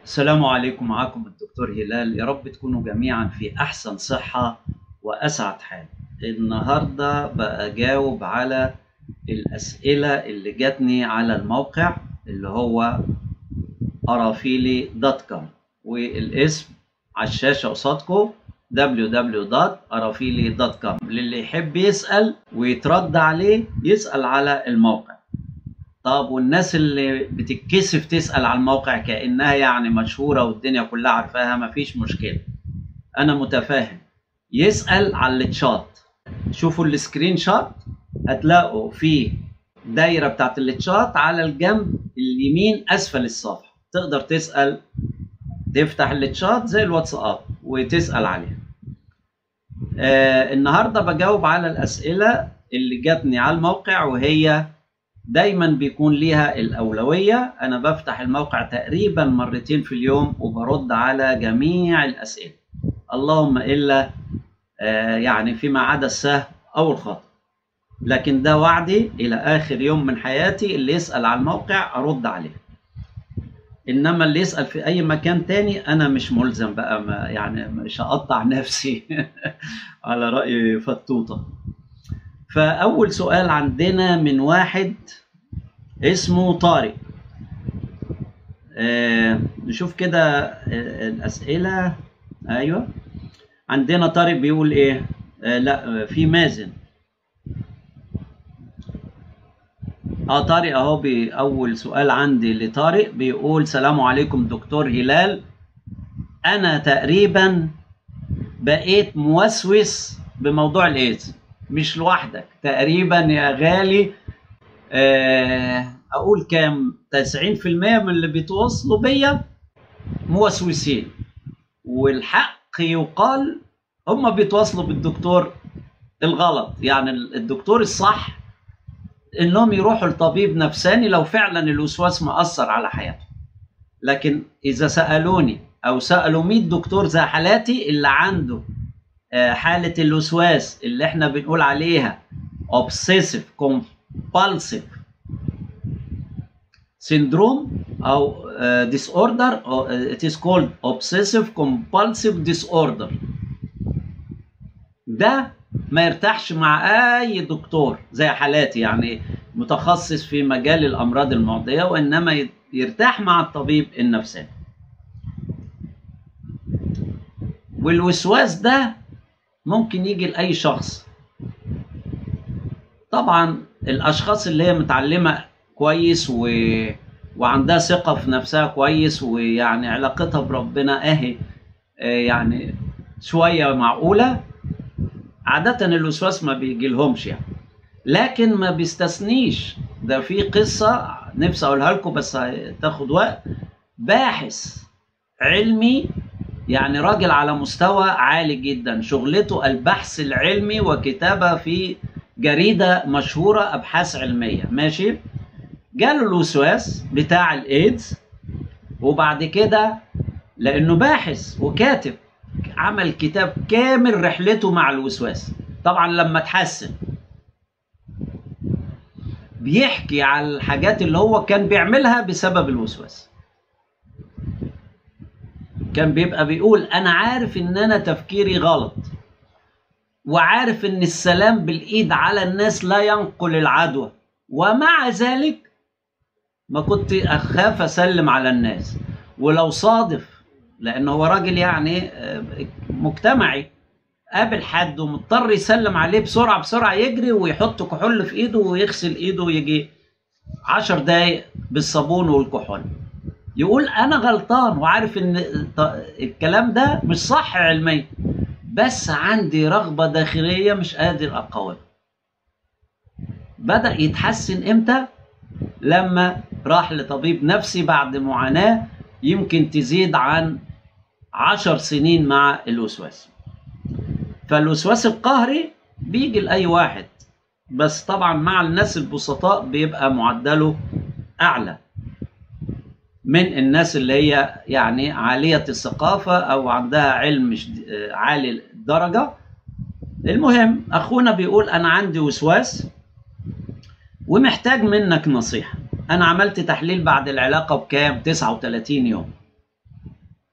السلام عليكم معكم الدكتور هلال يا رب تكونوا جميعا في أحسن صحة وأسعد حال النهاردة بجاوب على الأسئلة اللي جاتني على الموقع اللي هو أرافيلي دوت كوم والاسم على الشاشة قصادكم www.arafili.com للي يحب يسأل ويترد عليه يسأل على الموقع طب والناس اللي بتتكسف تسأل على الموقع كأنها يعني مشهورة والدنيا كلها عارفاها مفيش مشكلة أنا متفاهم يسأل على التشات شوفوا السكرين شوت هتلاقوا في دايرة بتاعت التشات على الجنب اليمين أسفل الصفحة تقدر تسأل تفتح التشات زي الواتساب وتسأل عليها آه النهاردة بجاوب على الأسئلة اللي جاتني على الموقع وهي دايما بيكون ليها الأولوية أنا بفتح الموقع تقريبا مرتين في اليوم وبرد على جميع الأسئلة اللهم إلا آه يعني فيما عدا السهو أو الخطأ لكن ده وعدي إلى آخر يوم من حياتي اللي يسأل على الموقع أرد عليه انما اللي يسال في اي مكان تاني انا مش ملزم بقى ما يعني مش هقطع نفسي على راي فتوته فاول سؤال عندنا من واحد اسمه طارق آه نشوف كده آه الاسئله ايوه عندنا طارق بيقول ايه آه لا في مازن اه طارق اهو باول سؤال عندي لطارق بيقول سلام عليكم دكتور هلال انا تقريبا بقيت موسوس بموضوع الايدز مش لوحدك تقريبا يا غالي آه اقول كام 90% من اللي بيتواصلوا بيا موسوسين والحق يقال هم بيتواصلوا بالدكتور الغلط يعني الدكتور الصح انهم يروحوا لطبيب نفساني لو فعلا الوسواس مأثر على حياتهم لكن اذا سالوني او سالوا 100 دكتور زي حالاتي اللي عنده حاله الوسواس اللي احنا بنقول عليها obsessive compulsive syndrome او disorder it is called obsessive compulsive disorder ده ما يرتاحش مع اي دكتور زي حالاتي يعني متخصص في مجال الامراض المعديه وانما يرتاح مع الطبيب النفساني والوسواس ده ممكن يجي لاي شخص طبعا الاشخاص اللي هي متعلمه كويس و... وعندها ثقه في نفسها كويس ويعني علاقتها بربنا اهي يعني شويه معقوله عادة الوسواس ما بيجي لهمش يعني لكن ما بيستثنيش ده في قصة نفسي أقولها لكم بس هتاخد وقت باحث علمي يعني راجل على مستوى عالي جدا شغلته البحث العلمي وكتابة في جريدة مشهورة أبحاث علمية ماشي جاله الوسواس بتاع الإيدز وبعد كده لأنه باحث وكاتب عمل كتاب كامل رحلته مع الوسواس طبعا لما تحسن بيحكي على الحاجات اللي هو كان بيعملها بسبب الوسواس كان بيبقى بيقول انا عارف ان انا تفكيري غلط وعارف ان السلام بالايد على الناس لا ينقل العدوى ومع ذلك ما كنت اخاف اسلم على الناس ولو صادف لان هو راجل يعني مجتمعي قابل حد ومضطر يسلم عليه بسرعه بسرعه يجري ويحط كحول في ايده ويغسل ايده ويجي عشر دقايق بالصابون والكحول يقول انا غلطان وعارف ان الكلام ده مش صح علميا بس عندي رغبه داخليه مش قادر اقاومها بدا يتحسن امتى لما راح لطبيب نفسي بعد معاناه يمكن تزيد عن عشر سنين مع الوسواس فالوسواس القهري بيجي لأي واحد بس طبعا مع الناس البسطاء بيبقى معدله أعلى من الناس اللي هي يعني عالية الثقافة أو عندها علم عالي الدرجة المهم أخونا بيقول أنا عندي وسواس ومحتاج منك نصيحة أنا عملت تحليل بعد العلاقة بكام 39 يوم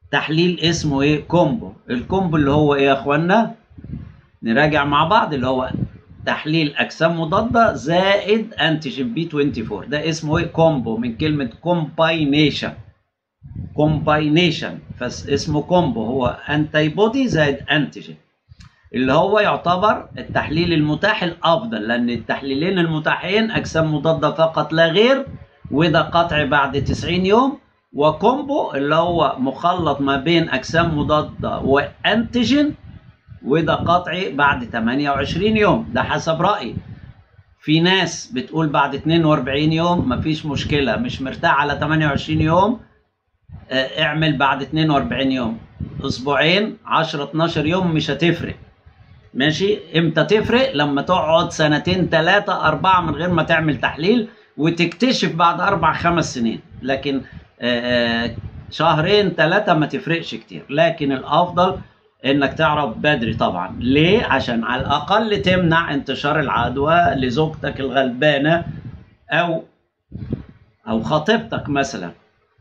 تحليل اسمه ايه كومبو الكومبو اللي هو ايه يا اخوانا نراجع مع بعض اللي هو تحليل اجسام مضاده زائد انتيجين بي 24 ده اسمه ايه كومبو من كلمه كومباينيشن كومباينيشن فاسمه كومبو هو انتي بودي زائد انتيجين اللي هو يعتبر التحليل المتاح الافضل لان التحليلين المتاحين اجسام مضاده فقط لا غير وده قطع بعد 90 يوم وكومبو اللي هو مخلط ما بين اجسام مضاده وانتيجين وده قطعي بعد 28 يوم ده حسب رايي في ناس بتقول بعد 42 يوم مفيش مشكله مش مرتاح على 28 يوم اه اعمل بعد 42 يوم اسبوعين 10 12 يوم مش هتفرق ماشي امتى تفرق لما تقعد سنتين ثلاثة أربعة من غير ما تعمل تحليل وتكتشف بعد أربع خمس سنين لكن اه شهرين ثلاثة ما تفرقش كتير لكن الأفضل انك تعرف بدري طبعا ليه عشان على الاقل تمنع انتشار العدوى لزوجتك الغلبانه او او خطيبتك مثلا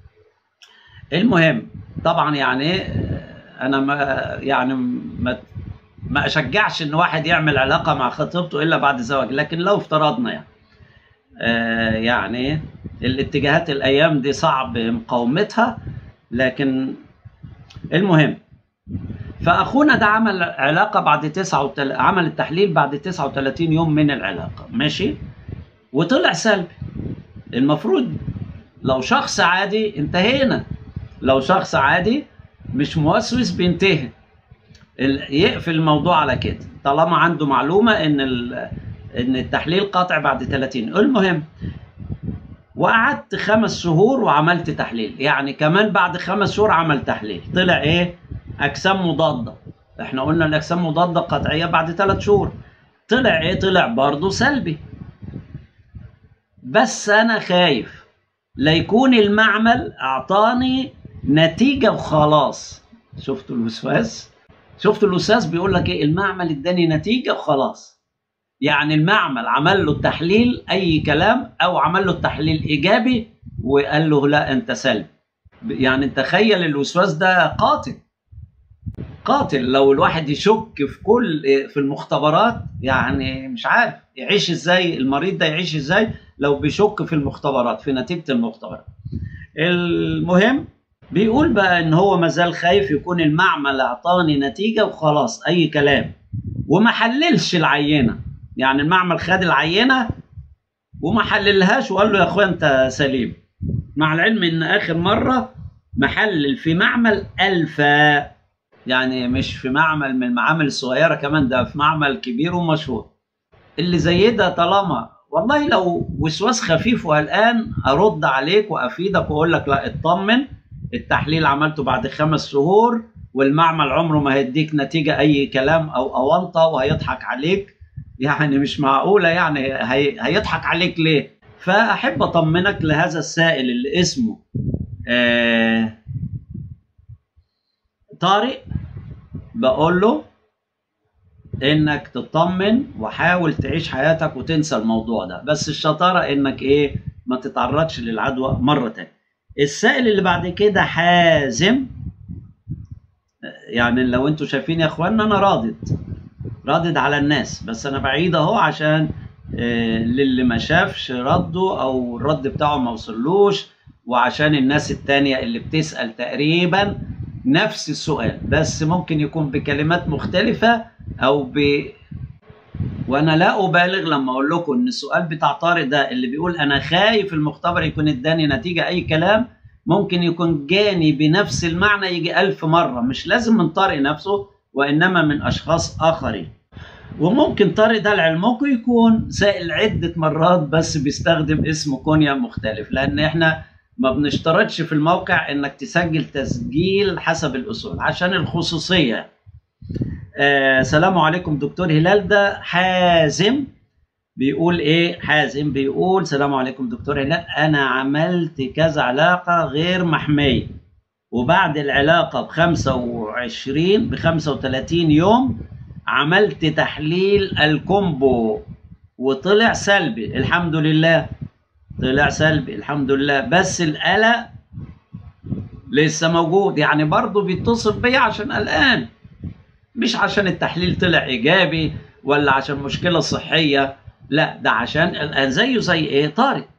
المهم طبعا يعني انا ما يعني ما ما اشجعش ان واحد يعمل علاقه مع خطيبته الا بعد زواج لكن لو افترضنا يعني آه يعني الاتجاهات الايام دي صعب مقاومتها لكن المهم فاخونا ده عمل علاقه بعد 9 عمل التحليل بعد 39 يوم من العلاقه ماشي وطلع سلبي المفروض لو شخص عادي انتهينا لو شخص عادي مش موسوس بينتهي يقفل الموضوع على كده طالما عنده معلومه ان ان التحليل قاطع بعد 30 المهم وقعدت خمس شهور وعملت تحليل يعني كمان بعد خمس شهور عمل تحليل طلع ايه اجسام مضاده احنا قلنا الاجسام مضاده قطعيه بعد ثلاث شهور طلع ايه طلع برضه سلبي بس انا خايف لا يكون المعمل اعطاني نتيجه وخلاص شفتوا الوسواس شفتوا الاستاذ بيقول لك ايه المعمل اداني نتيجه وخلاص يعني المعمل عمل له التحليل اي كلام او عمل له التحليل ايجابي وقال له لا انت سلبي يعني تخيل الوسواس ده قاتل قاتل لو الواحد يشك في كل في المختبرات يعني مش عارف يعيش ازاي المريض ده يعيش ازاي لو بيشك في المختبرات في نتيجه المختبرات المهم بيقول بقى ان هو مازال خايف يكون المعمل اعطاني نتيجه وخلاص اي كلام وما حللش العينه يعني المعمل خد العينه وما حللهاش وقال له يا اخويا انت سليم مع العلم ان اخر مره محلل في معمل الفا يعني مش في معمل من المعامل الصغيره كمان ده في معمل كبير ومشهور اللي زي ده طالما والله لو وسواس خفيف وقلقان ارد عليك وافيدك واقول لك لا اطمن التحليل عملته بعد خمس شهور والمعمل عمره ما هيديك نتيجه اي كلام او اونطه وهيضحك عليك يعني مش معقوله يعني هي هيضحك عليك ليه؟ فاحب اطمنك لهذا السائل اللي اسمه آه طارق بقول له انك تطمن وحاول تعيش حياتك وتنسى الموضوع ده بس الشطاره انك ايه ما تتعرضش للعدوى مره تانية السائل اللي بعد كده حازم يعني لو انتوا شايفين يا اخوانا انا راضد راضد على الناس بس انا بعيد اهو عشان آه للي ما شافش رده او الرد بتاعه ما وصلوش وعشان الناس التانية اللي بتسأل تقريبا نفس السؤال بس ممكن يكون بكلمات مختلفة أو ب وأنا لا أبالغ لما أقول لكم إن السؤال بتاع طارق ده اللي بيقول أنا خايف المختبر يكون اداني نتيجة أي كلام ممكن يكون جاني بنفس المعنى يجي ألف مرة مش لازم من طارق نفسه وإنما من أشخاص آخرين وممكن طارق ده لعلمكم يكون سائل عدة مرات بس بيستخدم اسم كونيا مختلف لأن إحنا ما بنشترطش في الموقع انك تسجل تسجيل حسب الاصول عشان الخصوصيه آه سلام عليكم دكتور هلال ده حازم بيقول ايه حازم بيقول سلام عليكم دكتور هلال انا عملت كذا علاقه غير محميه وبعد العلاقه ب 25 ب 35 يوم عملت تحليل الكومبو وطلع سلبي الحمد لله طلع سلبي الحمد لله بس القلق لسه موجود يعني برضه بيتصل بيا عشان قلقان مش عشان التحليل طلع ايجابي ولا عشان مشكله صحيه لا ده عشان قلقان زيه زي ايه طارق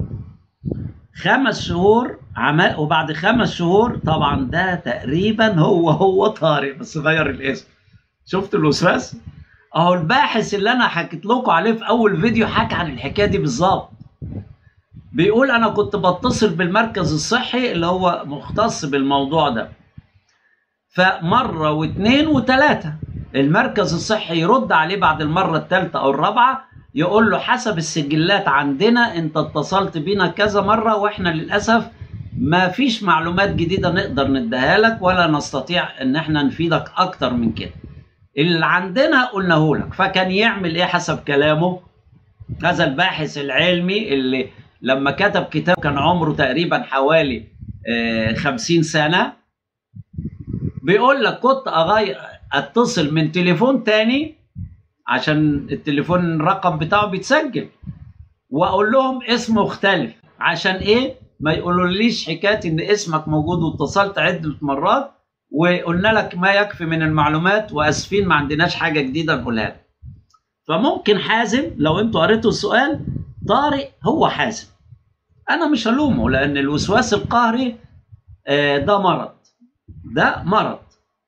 خمس شهور عمل وبعد خمس شهور طبعا ده تقريبا هو هو طارق بس غير الاسم شفت الوسواس اهو الباحث اللي انا حكيت لكم عليه في اول فيديو حكى عن الحكايه دي بالظبط بيقول انا كنت بتصل بالمركز الصحي اللي هو مختص بالموضوع ده فمره واثنين وثلاثه المركز الصحي يرد عليه بعد المره الثالثه او الرابعه يقول له حسب السجلات عندنا انت اتصلت بينا كذا مره واحنا للاسف ما فيش معلومات جديده نقدر نديها لك ولا نستطيع ان احنا نفيدك اكتر من كده اللي عندنا قلناه لك فكان يعمل ايه حسب كلامه هذا الباحث العلمي اللي لما كتب كتاب كان عمره تقريبا حوالي خمسين سنة بيقول لك كنت أغير أتصل من تليفون تاني عشان التليفون الرقم بتاعه بيتسجل وأقول لهم اسم مختلف عشان إيه ما يقولوليش حكاية إن اسمك موجود واتصلت عدة مرات وقلنا لك ما يكفي من المعلومات واسفين ما عندناش حاجه جديده نقولها لك فممكن حازم لو انتوا قريتوا السؤال طارق هو حازم انا مش هلومه لان الوسواس القهري ده مرض ده مرض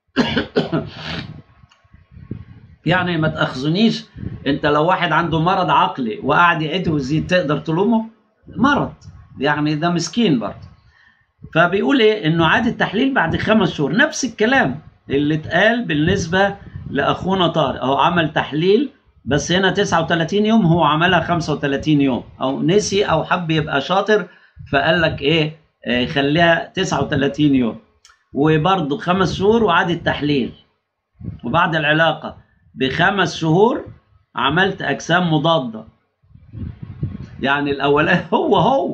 يعني ما تاخذونيش انت لو واحد عنده مرض عقلي وقاعد يعيد ويزيد تقدر تلومه مرض يعني ده مسكين برضه فبيقول ايه انه عاد التحليل بعد خمس شهور نفس الكلام اللي اتقال بالنسبه لاخونا طارق اهو عمل تحليل بس هنا 39 يوم هو عملها 35 يوم او نسي او حب يبقى شاطر فقال لك ايه آه خليها 39 يوم وبرضه خمس شهور وعاد التحليل وبعد العلاقه بخمس شهور عملت اجسام مضاده يعني الاولاني هو هو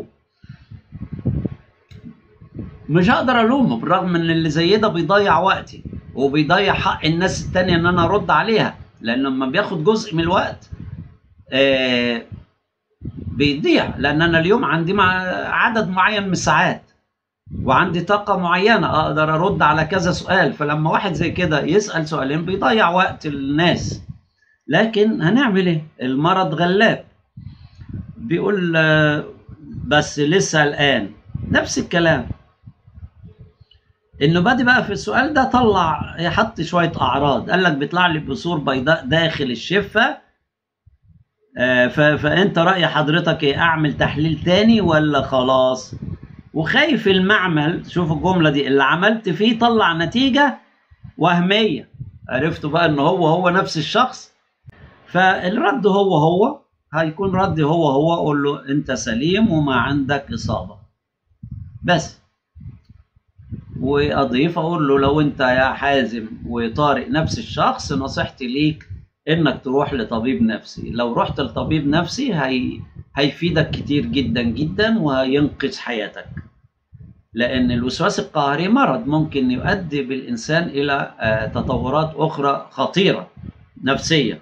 مش هقدر الومه بالرغم ان اللي زي ده بيضيع وقتي وبيضيع حق الناس التانية ان انا ارد عليها لان لما بياخد جزء من الوقت آه بيضيع لان انا اليوم عندي مع عدد معين من الساعات وعندي طاقه معينه اقدر ارد على كذا سؤال فلما واحد زي كده يسال سؤالين بيضيع وقت الناس لكن هنعمل ايه المرض غلاب بيقول آه بس لسه الان نفس الكلام انه بادي بقى في السؤال ده طلع يحط شويه اعراض قال لك بيطلع لي بثور بيضاء داخل الشفه آه فانت راي حضرتك ايه اعمل تحليل تاني ولا خلاص وخايف المعمل شوف الجمله دي اللي عملت فيه طلع نتيجه وهميه عرفتوا بقى ان هو هو نفس الشخص فالرد هو هو هيكون ردي هو هو اقول له انت سليم وما عندك اصابه بس واضيف اقول له لو انت يا حازم وطارق نفس الشخص نصيحتي ليك انك تروح لطبيب نفسي لو رحت لطبيب نفسي هي هيفيدك كتير جدا جدا وهينقذ حياتك لان الوسواس القهري مرض ممكن يؤدي بالانسان الى تطورات اخرى خطيره نفسيه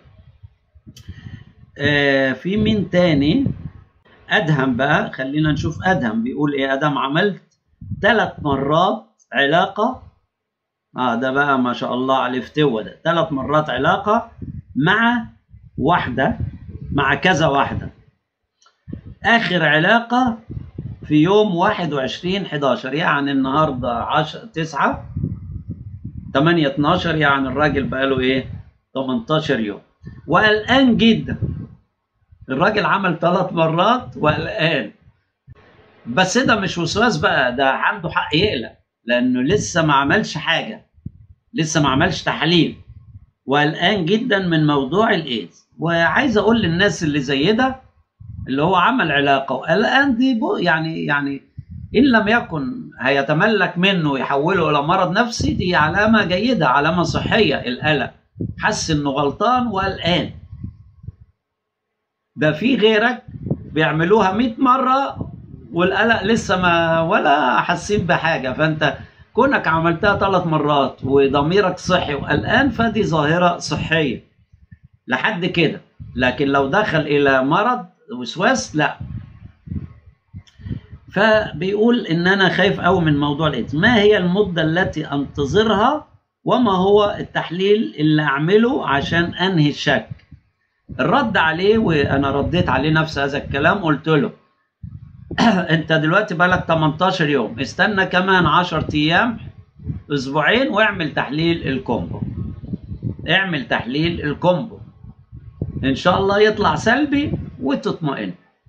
في مين تاني ادهم بقى خلينا نشوف ادهم بيقول ايه ادهم عملت ثلاث مرات علاقة اه ده بقى ما شاء الله عليه فتوة ده ثلاث مرات علاقة مع واحدة مع كذا واحدة آخر علاقة في يوم 21 11 يعني النهاردة 10 9 8 12 يعني الراجل بقاله ايه 18 يوم وقلقان جدا الراجل عمل ثلاث مرات وقلقان بس ده مش وسواس بقى ده عنده حق يقلق لانه لسه ما عملش حاجه لسه ما عملش تحاليل وقلقان جدا من موضوع الايدز وعايز اقول للناس اللي زي ده اللي هو عمل علاقه وقلقان دي يعني يعني ان لم يكن هيتملك منه ويحوله الى مرض نفسي دي علامه جيده علامه صحيه القلق حس انه غلطان وقلقان ده في غيرك بيعملوها 100 مره والقلق لسه ما ولا حاسين بحاجه فانت كونك عملتها ثلاث مرات وضميرك صحي وقلقان فدي ظاهره صحيه لحد كده لكن لو دخل الى مرض وسواس لا فبيقول ان انا خايف قوي من موضوع الايدز ما هي المده التي انتظرها وما هو التحليل اللي اعمله عشان انهي الشك الرد عليه وانا رديت عليه نفس هذا الكلام قلت له انت دلوقتي بقالك 18 يوم استنى كمان 10 ايام اسبوعين واعمل تحليل الكومبو اعمل تحليل الكومبو ان شاء الله يطلع سلبي وتطمئن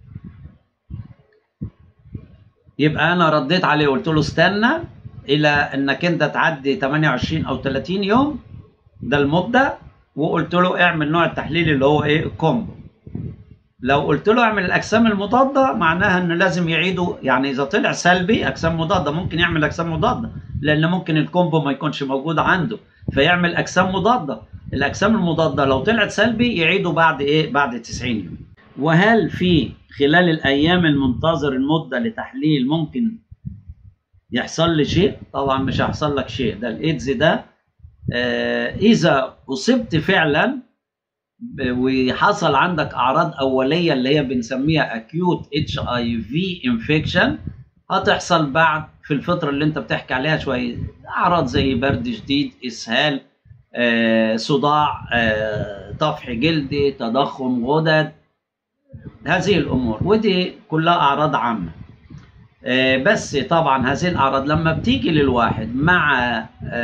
يبقى انا رديت عليه قلت له استنى الى انك انت تعدي 28 او 30 يوم ده المده وقلت له اعمل نوع التحليل اللي هو ايه الكومبو لو قلت له اعمل الاجسام المضاده معناها انه لازم يعيدوا يعني اذا طلع سلبي اجسام مضاده ممكن يعمل اجسام مضاده لان ممكن الكومبو ما يكونش موجود عنده فيعمل اجسام مضاده الاجسام المضاده لو طلعت سلبي يعيدوا بعد ايه بعد 90 يوم وهل في خلال الايام المنتظر المده لتحليل ممكن يحصل لي شيء طبعا مش هيحصل لك شيء ده الايدز ده آه اذا اصبت فعلا وحصل عندك اعراض اوليه اللي هي بنسميها اكيوت اتش اي في انفكشن هتحصل بعد في الفتره اللي انت بتحكي عليها شويه اعراض زي برد شديد اسهال آه، صداع آه، طفح جلدي تضخم غدد هذه الامور ودي كلها اعراض عامه آه، بس طبعا هذه الاعراض لما بتيجي للواحد مع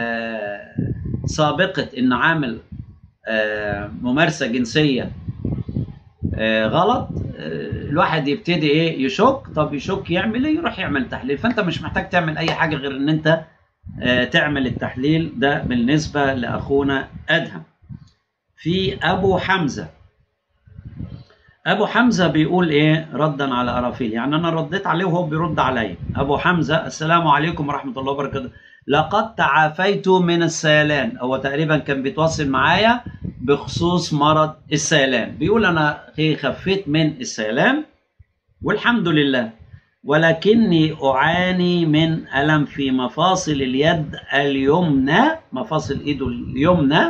سابقه انه عامل ممارسه جنسيه غلط الواحد يبتدي ايه يشك طب يشك يعمل ايه يروح يعمل تحليل فانت مش محتاج تعمل اي حاجه غير ان انت تعمل التحليل ده بالنسبه لاخونا ادهم في ابو حمزه ابو حمزه بيقول ايه ردا على ارافيل يعني انا رديت عليه وهو بيرد عليا ابو حمزه السلام عليكم ورحمه الله وبركاته لقد تعافيت من السيلان هو تقريبا كان بيتواصل معايا بخصوص مرض السيلان بيقول انا خفيت من السيلان والحمد لله ولكني اعاني من الم في مفاصل اليد اليمنى مفاصل ايده اليمنى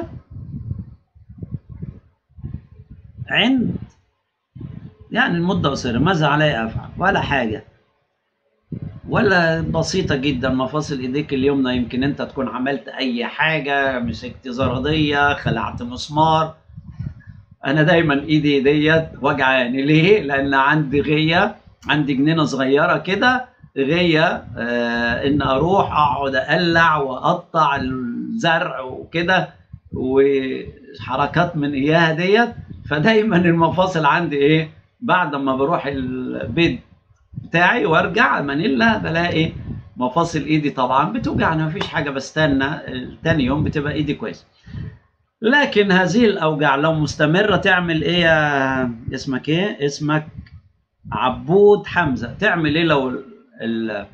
عند يعني المده قصيره ماذا علي افعل ولا حاجه ولا بسيطة جدا مفاصل ايديك اليمنى يمكن انت تكون عملت اي حاجة مسكت زرادية خلعت مسمار انا دايما ايدي ديت وجعاني ليه لان عندي غية عندي جنينة صغيرة كده غية آه ان اروح اقعد اقلع واقطع الزرع وكده وحركات من اياها ديت فدايما المفاصل عندي ايه بعد ما بروح البيت بتاعي وارجع مانيلا بلاقي مفاصل ايدي طبعا بتوجعني مفيش حاجه بستنى تاني يوم بتبقى ايدي كويسه لكن هذه الاوجاع لو مستمره تعمل ايه يا اسمك ايه اسمك عبود حمزه تعمل ايه لو ال...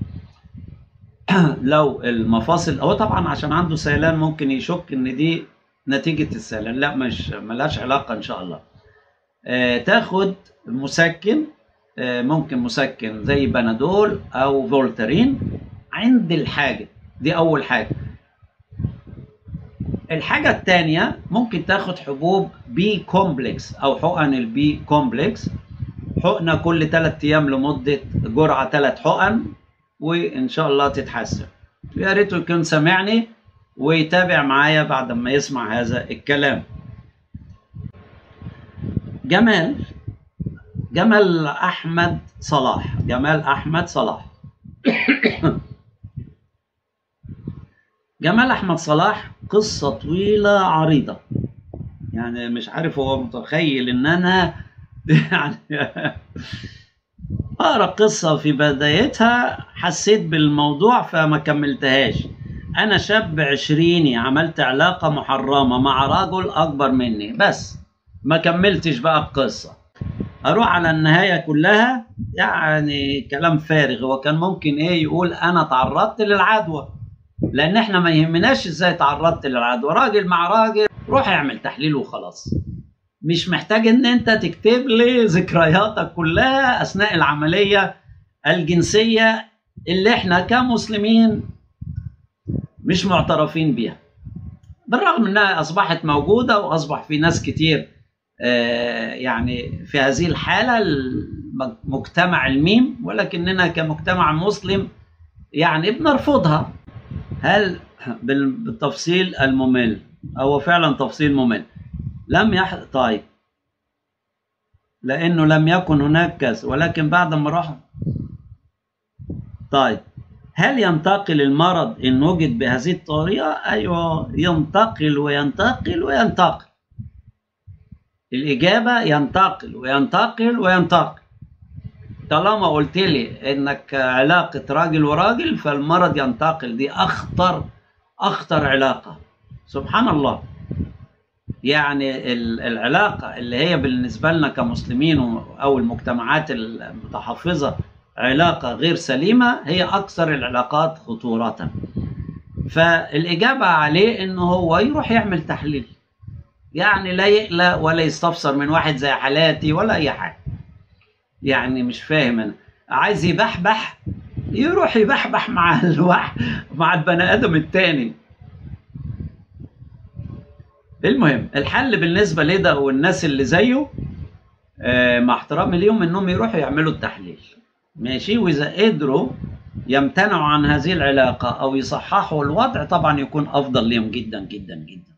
لو المفاصل هو طبعا عشان عنده سيلان ممكن يشك ان دي نتيجه السيلان لا مش ملهاش علاقه ان شاء الله آه تاخد مسكن ممكن مسكن زي بنادول او فولترين عند الحاجه دي اول حاجه الحاجة الثانية ممكن تاخد حبوب بي كومبلكس أو حقن البي كومبلكس حقنة كل ثلاث أيام لمدة جرعة ثلاث حقن وإن شاء الله تتحسن يا ريت يكون سامعني ويتابع معايا بعد ما يسمع هذا الكلام جمال جمال احمد صلاح جمال احمد صلاح جمال احمد صلاح قصه طويله عريضه يعني مش عارف هو متخيل ان انا يعني اقرا قصه في بدايتها حسيت بالموضوع فما كملتهاش انا شاب عشريني عملت علاقه محرمه مع رجل اكبر مني بس ما كملتش بقى القصه اروح على النهايه كلها يعني كلام فارغ هو كان ممكن ايه يقول انا تعرضت للعدوى لان احنا ما يهمناش ازاي تعرضت للعدوى راجل مع راجل روح اعمل تحليل وخلاص مش محتاج ان انت تكتب لي ذكرياتك كلها اثناء العمليه الجنسيه اللي احنا كمسلمين مش معترفين بيها بالرغم انها اصبحت موجوده واصبح في ناس كتير يعني في هذه الحالة مجتمع الميم ولكننا كمجتمع مسلم يعني بنرفضها هل بالتفصيل الممل هو فعلا تفصيل ممل لم يح طيب لانه لم يكن هناك كذا ولكن بعد ما راح طيب هل ينتقل المرض ان وجد بهذه الطريقه ايوه ينتقل وينتقل وينتقل الاجابه ينتقل وينتقل وينتقل طالما قلت لي انك علاقه راجل وراجل فالمرض ينتقل دي اخطر اخطر علاقه سبحان الله يعني العلاقه اللي هي بالنسبه لنا كمسلمين او المجتمعات المتحفظه علاقه غير سليمه هي اكثر العلاقات خطوره فالاجابه عليه انه هو يروح يعمل تحليل يعني لا يقلق ولا يستفسر من واحد زي حالاتي ولا اي حاجه يعني مش فاهم انا عايز يبحبح يروح يبحبح مع الواحد مع البني ادم التاني المهم الحل بالنسبه لده والناس اللي زيه آه مع احترامي ليهم انهم يروحوا يعملوا التحليل ماشي واذا قدروا يمتنعوا عن هذه العلاقه او يصححوا الوضع طبعا يكون افضل ليهم جدا جدا جدا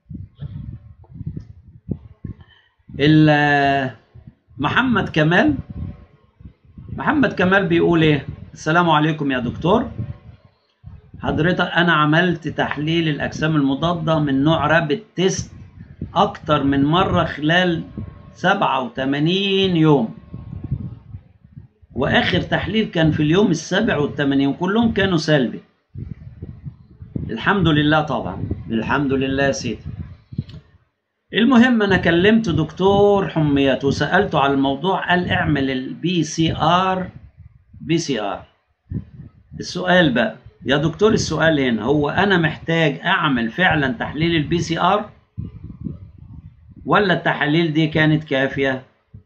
محمد كمال محمد كمال بيقول ايه السلام عليكم يا دكتور حضرتك انا عملت تحليل الاجسام المضاده من نوع رابد تيست اكتر من مره خلال 87 يوم واخر تحليل كان في اليوم السابع والثمانين كلهم كانوا سلبي الحمد لله طبعا الحمد لله يا سيدي المهم انا كلمت دكتور حميات وسالته على الموضوع قال اعمل البي سي ار بي سي ار السؤال بقى يا دكتور السؤال هنا هو انا محتاج اعمل فعلا تحليل البي سي ار ولا التحاليل دي كانت كافيه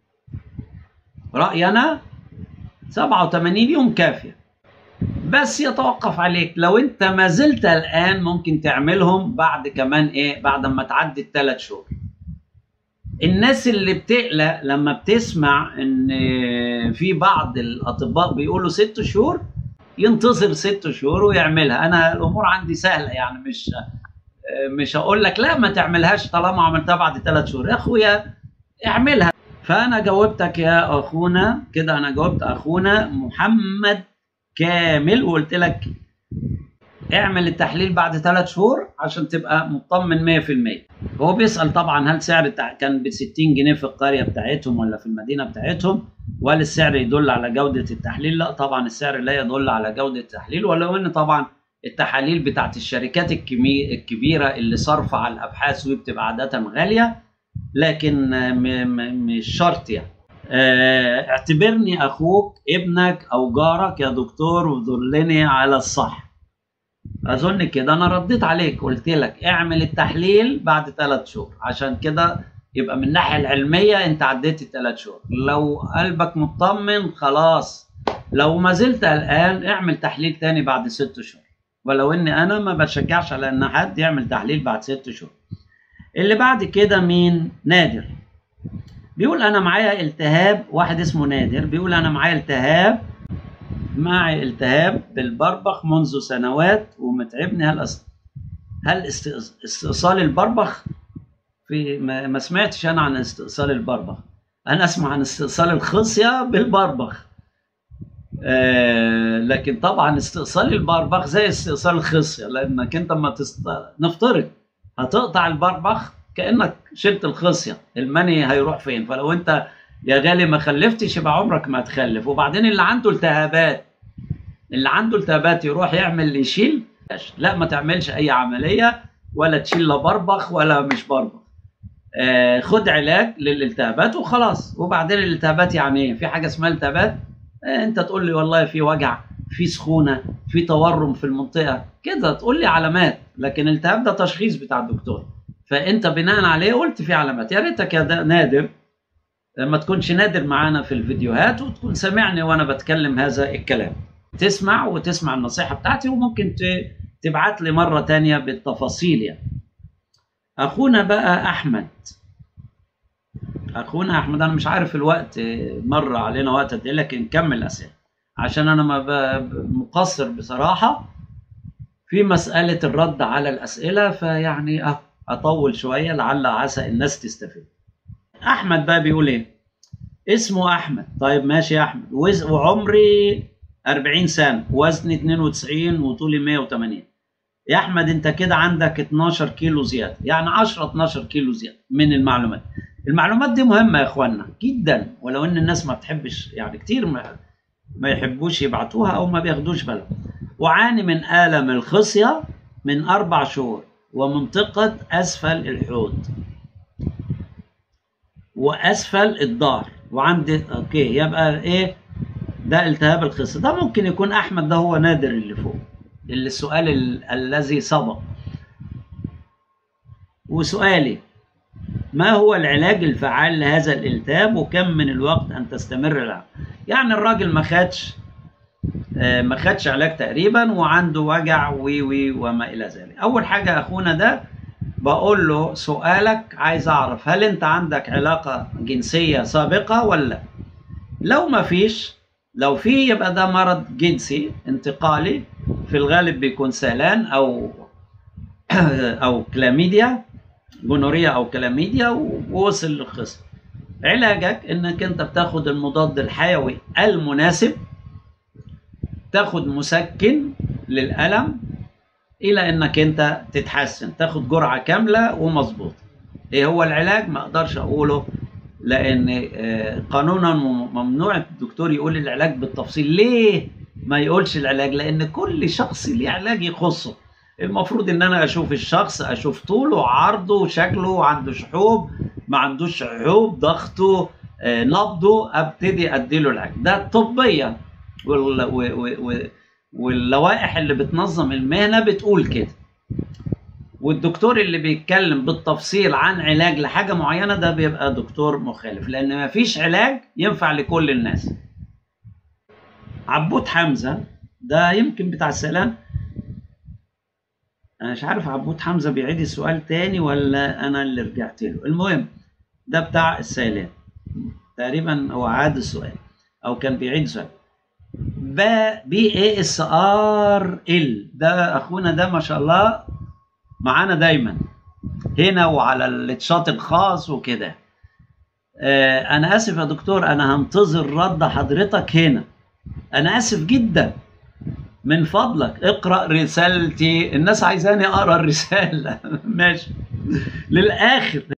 رايي انا 87 يوم كافيه بس يتوقف عليك لو انت ما زلت الان ممكن تعملهم بعد كمان ايه بعد ما تعدي الثلاث شهور الناس اللي بتقلق لما بتسمع ان في بعض الاطباء بيقولوا ست شهور ينتظر ست شهور ويعملها انا الامور عندي سهله يعني مش مش هقول لك لا ما تعملهاش طالما عملتها بعد ثلاث شهور يا اخويا اعملها فانا جاوبتك يا اخونا كده انا جاوبت اخونا محمد كامل وقلت لك اعمل التحليل بعد ثلاث شهور عشان تبقى مطمن 100% هو بيسال طبعا هل سعر كان ب 60 جنيه في القريه بتاعتهم ولا في المدينه بتاعتهم وهل السعر يدل على جوده التحليل لا طبعا السعر لا يدل على جوده التحليل ولو ان طبعا التحاليل بتاعت الشركات الكبيره اللي صارفه على الابحاث وبتبقى عاده غاليه لكن مش شرط يعني اعتبرني اخوك ابنك او جارك يا دكتور ودلني على الصح اظن كده انا رديت عليك قلت لك اعمل التحليل بعد ثلاث شهور عشان كده يبقى من الناحيه العلميه انت عديت الثلاث شهور لو قلبك مطمن خلاص لو ما زلت قلقان اعمل تحليل تاني بعد ست شهور ولو اني انا ما بشجعش على ان حد يعمل تحليل بعد ست شهور اللي بعد كده مين نادر بيقول انا معايا التهاب واحد اسمه نادر بيقول انا معايا التهاب معي التهاب بالبربخ منذ سنوات ومتعبني هل أص... هل استئصال البربخ في ما, ما سمعتش انا عن استئصال البربخ انا اسمع عن استئصال الخصيه بالبربخ آه لكن طبعا استئصال البربخ زي استئصال الخصيه لانك انت ما تست... نفترض هتقطع البربخ كانك شلت الخصيه المني هيروح فين فلو انت يا غالي ما خلفتش يبقى عمرك ما هتخلف وبعدين اللي عنده التهابات اللي عنده التهابات يروح يعمل يشيل لا ما تعملش اي عمليه ولا تشيل لا بربخ ولا مش بربخ آه خد علاج للالتهابات وخلاص وبعدين الالتهابات يعني ايه في حاجه اسمها التهابات آه انت تقول لي والله في وجع في سخونه في تورم في المنطقه كده تقول لي علامات لكن الالتهاب ده تشخيص بتاع الدكتور فانت بناء عليه قلت في علامات يا ريتك يا نادر ما تكونش نادر معانا في الفيديوهات وتكون سامعني وانا بتكلم هذا الكلام تسمع وتسمع النصيحة بتاعتي وممكن تبعت لي مرة تانية بالتفاصيل يعني أخونا بقى أحمد اخونا احمد انا مش عارف الوقت مر علينا وقت قد ايه لكن نكمل اسئله عشان انا ما ب- مقصر بصراحه في مساله الرد على الاسئله فيعني أه اطول شويه لعل عسى الناس تستفيد احمد بقى بيقول ايه اسمه احمد طيب ماشي يا احمد وز- وعمري 40 سنه وزني 92 وطولي 180 يا احمد انت كده عندك 12 كيلو زياده يعني 10 12 كيلو زياده من المعلومات المعلومات دي مهمه يا اخوانا جدا ولو ان الناس ما بتحبش يعني كتير ما, ما يحبوش يبعتوها او ما بياخدوش بالهم وعاني من الم الخصيه من اربع شهور ومنطقه اسفل الحوض واسفل الظهر وعندي اوكي يبقى ايه ده التهاب الخصيه ده ممكن يكون احمد ده هو نادر اللي فوق اللي السؤال ال- الذي سبق وسؤالي ما هو العلاج الفعال لهذا الالتهاب وكم من الوقت ان تستمر العلاج يعني الراجل ما خدش آه، ما خدش علاج تقريبا وعنده وجع وي وي وما الى ذلك اول حاجه اخونا ده بقول له سؤالك عايز اعرف هل انت عندك علاقه جنسيه سابقه ولا لا؟ لو ما فيش لو في يبقى ده مرض جنسي انتقالي في الغالب بيكون سيلان او او كلاميديا جونوريا او كلاميديا ووصل للخصم علاجك انك انت بتاخد المضاد الحيوي المناسب تاخد مسكن للالم الى انك انت تتحسن تاخد جرعه كامله ومظبوطه ايه هو العلاج ما اقدرش اقوله لان آه، قانونا مم- ممنوع الدكتور يقول العلاج بالتفصيل ليه ما يقولش العلاج لان كل شخص ليه علاج يخصه المفروض ان انا اشوف الشخص اشوف طوله عرضه شكله عنده شحوب ما عندوش شحوب ضغطه آه، نبضه ابتدي اديله العلاج ده طبيا وال- و- و- و- واللوائح اللي بتنظم المهنه بتقول كده والدكتور اللي بيتكلم بالتفصيل عن علاج لحاجه معينه ده بيبقى دكتور مخالف لان مفيش علاج ينفع لكل الناس عبود حمزه ده يمكن بتاع السلام انا مش عارف عبود حمزه بيعيد السؤال تاني ولا انا اللي رجعت له المهم ده بتاع السيلان تقريبا هو عاد السؤال او كان بيعيد السؤال بي اي اس ار ال ده اخونا ده ما شاء الله معانا دايما هنا وعلى التشات الخاص وكده آه انا اسف يا دكتور انا هنتظر رد حضرتك هنا انا اسف جدا من فضلك اقرا رسالتي الناس عايزاني اقرا الرساله ماشي للاخر